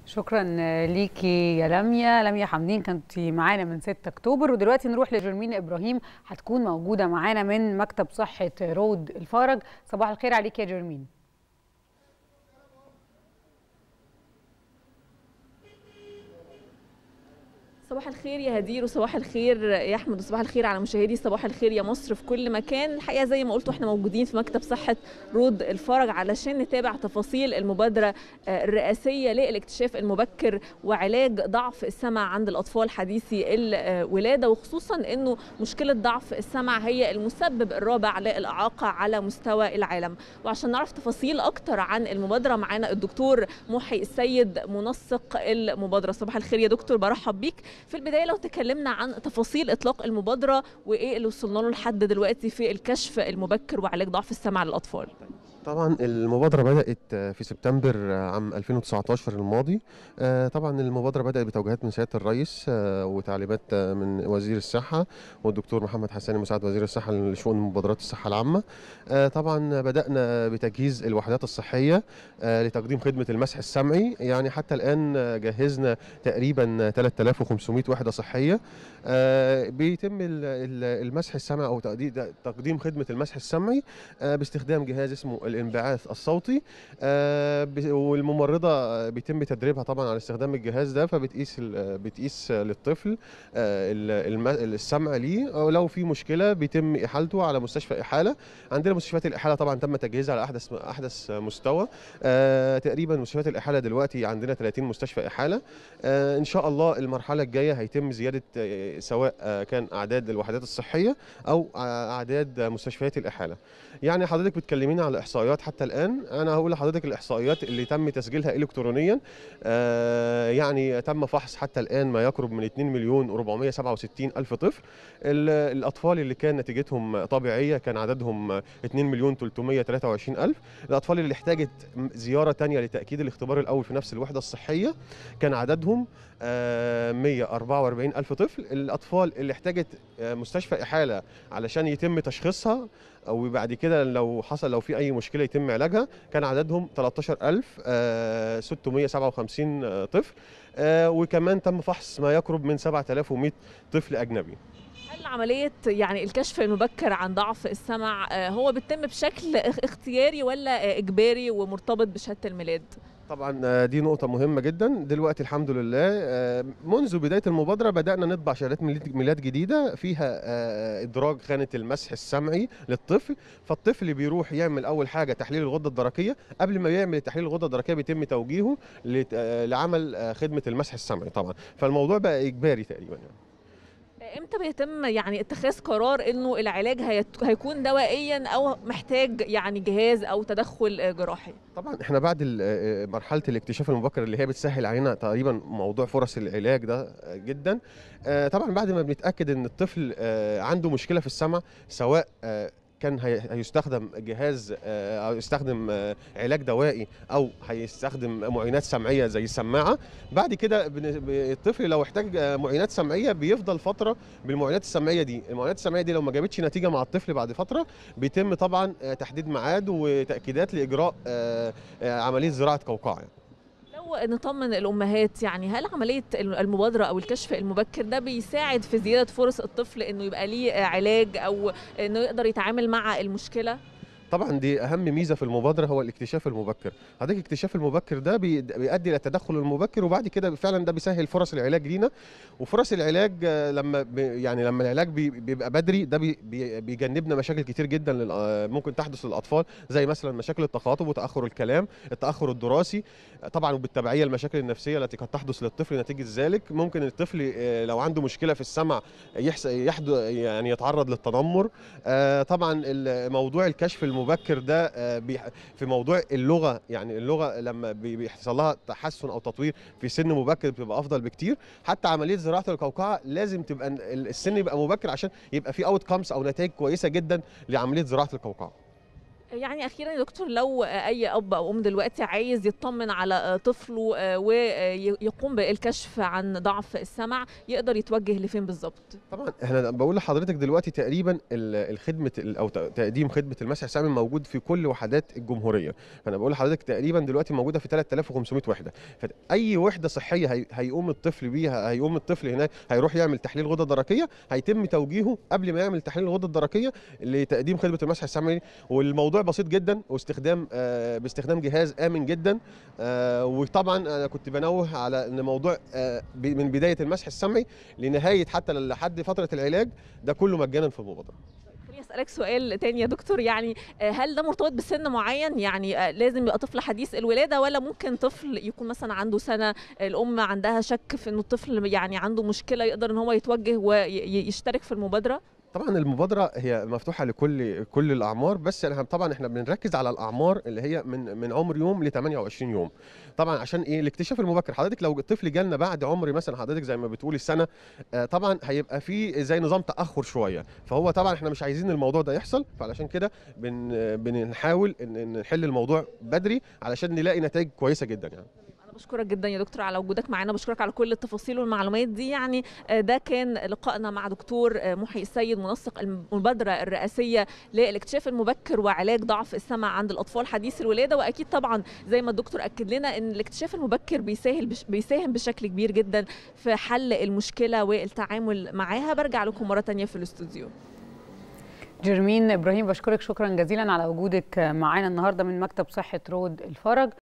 شكرا ليكي يا لميا لميا حمدين كانت معانا من 6 اكتوبر ودلوقتي نروح لجرمين ابراهيم هتكون موجوده معانا من مكتب صحه رود الفرج صباح الخير عليك يا جرمين صباح الخير يا هدير وصباح الخير يا احمد وصباح الخير على مشاهدي صباح الخير يا مصر في كل مكان الحقيقه زي ما قلتوا احنا موجودين في مكتب صحه رود الفرج علشان نتابع تفاصيل المبادره الرئاسيه للاكتشاف المبكر وعلاج ضعف السمع عند الاطفال حديثي الولاده وخصوصا انه مشكله ضعف السمع هي المسبب الرابع للاعاقه على مستوى العالم وعشان نعرف تفاصيل اكتر عن المبادره معانا الدكتور محي السيد منسق المبادره صباح الخير يا دكتور برحب بيك في البدايه لو تكلمنا عن تفاصيل اطلاق المبادره وايه اللي وصلنا له لحد دلوقتي في الكشف المبكر وعلاج ضعف السمع للاطفال طبعا المبادرة بدأت في سبتمبر عام 2019 الماضي طبعا المبادرة بدأت بتوجيهات من سيادة الرئيس وتعليمات من وزير الصحة والدكتور محمد حساني مساعد وزير الصحة لشؤون مبادرات الصحة العامة طبعا بدأنا بتجهيز الوحدات الصحية لتقديم خدمة المسح السمعي يعني حتى الآن جهزنا تقريبا 3500 وحدة صحية بيتم المسح السمعي أو تقديم خدمة المسح السمعي باستخدام جهاز اسمه الانبعاث الصوتي آه والممرضه بيتم تدريبها طبعا على استخدام الجهاز ده فبتقيس بتقيس للطفل آه السمع ليه ولو في مشكله بيتم احالته على مستشفى احاله عندنا مستشفيات الاحاله طبعا تم تجهيزها على احدث احدث مستوى آه تقريبا مستشفيات الاحاله دلوقتي عندنا 30 مستشفى احاله ان شاء الله المرحله الجايه هيتم زياده سواء كان اعداد الوحدات الصحيه او اعداد مستشفيات الاحاله يعني حضرتك بتكلمينا على الاحصائيات حتى الان انا هقول لحضرتك الاحصائيات اللي تم تسجيلها الكترونيا آه يعني تم فحص حتى الان ما يقرب من 2 مليون 467 الف طفل الاطفال اللي كان نتيجتهم طبيعيه كان عددهم 2 مليون 323 الف الاطفال اللي احتاجت زياره ثانيه لتاكيد الاختبار الاول في نفس الوحده الصحيه كان عددهم آه 144 الف طفل الاطفال اللي احتاجت مستشفى احاله علشان يتم تشخيصها او بعد كده لو حصل لو في اي مشكله يتم علاجها كان عددهم 13657 طفل وكمان تم فحص ما يقرب من 7100 طفل اجنبي هل عملية يعني الكشف المبكر عن ضعف السمع هو بيتم بشكل اختياري ولا إجباري ومرتبط بشهادة الميلاد؟ طبعا دي نقطة مهمة جدا دلوقتي الحمد لله منذ بداية المبادرة بدأنا نطبع شهادات ميلاد جديدة فيها إدراج خانة المسح السمعي للطفل فالطفل بيروح يعمل أول حاجة تحليل الغدة الدرقية قبل ما يعمل تحليل الغدة الدرقية بيتم توجيهه لعمل خدمة المسح السمعي طبعا فالموضوع بقى إجباري تقريبا يعني. امتى بيتم يعني اتخاذ قرار انه العلاج هيكون دوائيا او محتاج يعني جهاز او تدخل جراحي طبعا احنا بعد مرحله الاكتشاف المبكر اللي هي بتسهل علينا تقريبا موضوع فرص العلاج ده جدا طبعا بعد ما بنتاكد ان الطفل عنده مشكله في السمع سواء كان هيستخدم جهاز او يستخدم علاج دوائي او هيستخدم معينات سمعيه زي السماعه بعد كده الطفل لو احتاج معينات سمعيه بيفضل فتره بالمعينات السمعيه دي المعينات السمعيه دي لو ما جابتش نتيجه مع الطفل بعد فتره بيتم طبعا تحديد ميعاد وتاكيدات لاجراء عمليه زراعه قوقعه يعني. لو نطمن الامهات يعني هل عمليه المبادره او الكشف المبكر ده بيساعد في زياده فرص الطفل انه يبقى ليه علاج او انه يقدر يتعامل مع المشكله طبعا دي اهم ميزه في المبادره هو الاكتشاف المبكر حضرتك الاكتشاف المبكر ده بيؤدي الى التدخل المبكر وبعد كده فعلا ده بيسهل فرص العلاج لينا وفرص العلاج لما يعني لما العلاج بيبقى بدري ده بيجنبنا مشاكل كتير جدا ممكن تحدث للاطفال زي مثلا مشاكل التخاطب وتاخر الكلام التاخر الدراسي طبعا وبالتبعيه المشاكل النفسيه التي قد تحدث للطفل نتيجه ذلك ممكن الطفل لو عنده مشكله في السمع يحدث يعني يتعرض للتنمر طبعا موضوع الكشف المبكر ده في موضوع اللغه يعني اللغه لما بيحصل لها تحسن او تطوير في سن مبكر بتبقى افضل بكتير حتى عمليه زراعه القوقعه لازم تبقى السن يبقى مبكر عشان يبقى في اوت كامز او نتائج كويسه جدا لعمليه زراعه القوقعه يعني اخيرا يا دكتور لو اي اب او ام دلوقتي عايز يطمن على طفله ويقوم بالكشف عن ضعف السمع يقدر يتوجه لفين بالظبط طبعا احنا بقول لحضرتك دلوقتي تقريبا الخدمه او تقديم خدمه المسح السمعي موجود في كل وحدات الجمهوريه فانا بقول لحضرتك تقريبا دلوقتي موجوده في 3500 وحده فاي وحده صحيه هي هيقوم الطفل بيها هيقوم الطفل هناك هيروح يعمل تحليل غده درقيه هيتم توجيهه قبل ما يعمل تحليل الغده الدرقيه لتقديم خدمه المسح السمعي والموضوع بسيط جدا واستخدام آه باستخدام جهاز امن جدا آه وطبعا انا كنت بنوه على ان موضوع آه من بدايه المسح السمعي لنهايه حتى لحد فتره العلاج ده كله مجانا في المبادره خليني اسالك سؤال تاني يا دكتور يعني هل ده مرتبط بسن معين يعني لازم يبقى طفل حديث الولاده ولا ممكن طفل يكون مثلا عنده سنه الام عندها شك في انه الطفل يعني عنده مشكله يقدر ان هو يتوجه ويشترك في المبادره طبعا المبادره هي مفتوحه لكل كل الاعمار بس احنا طبعا احنا بنركز على الاعمار اللي هي من من عمر يوم ل 28 يوم طبعا عشان ايه الاكتشاف المبكر حضرتك لو الطفل جالنا بعد عمر مثلا حضرتك زي ما بتقولي السنه آه طبعا هيبقى في زي نظام تاخر شويه فهو طبعا احنا مش عايزين الموضوع ده يحصل فعلشان كده بن بنحاول ان نحل الموضوع بدري علشان نلاقي نتائج كويسه جدا يعني بشكرك جدا يا دكتور على وجودك معانا بشكرك على كل التفاصيل والمعلومات دي يعني ده كان لقائنا مع دكتور محي السيد منسق المبادره الرئاسيه للاكتشاف المبكر وعلاج ضعف السمع عند الاطفال حديث الولاده واكيد طبعا زي ما الدكتور اكد لنا ان الاكتشاف المبكر بيسهل بش بيساهم بشكل كبير جدا في حل المشكله والتعامل معاها برجع لكم مره ثانيه في الاستوديو جرمين ابراهيم بشكرك شكرا جزيلا على وجودك معانا النهارده من مكتب صحه رود الفرج